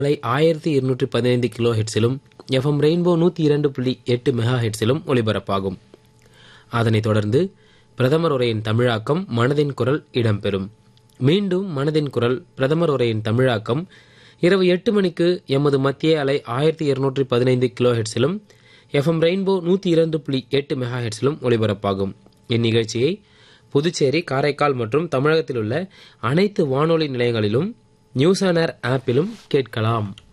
அலை ஆயிரத்தி இருநூற்றி பதினைந்து கிலோ ஹெட்ஸிலும் எஃப்எம் ரெயின்போ நூற்றி இரண்டு புள்ளி எட்டு மெகா ஹெட்ஸிலும் ஒலிபரப்பாகும் அதனைத் தொடர்ந்து பிரதமர் உரையின் தமிழாக்கம் மனதின் குரல் இடம்பெறும் மீண்டும் மனதின் குரல் பிரதமர் உரையின் தமிழாக்கம் இரவு எட்டு மணிக்கு எமது மத்திய அலை ஆயிரத்தி இருநூற்றி பதினைந்து கிலோ ஹெட்ஸிலும் எஃப்எம் ரெயின்போ நூற்றி இரண்டு புள்ளி எட்டு மெகா ஹெட்ஸிலும் ஒலிபரப்பாகும் இந்நிகழ்ச்சியை புதுச்சேரி காரைக்கால் மற்றும் தமிழகத்தில் உள்ள அனைத்து வானொலி நிலையங்களிலும் நியூஸ் ஆன் ஏர் ஆப்பிலும் கேட்கலாம்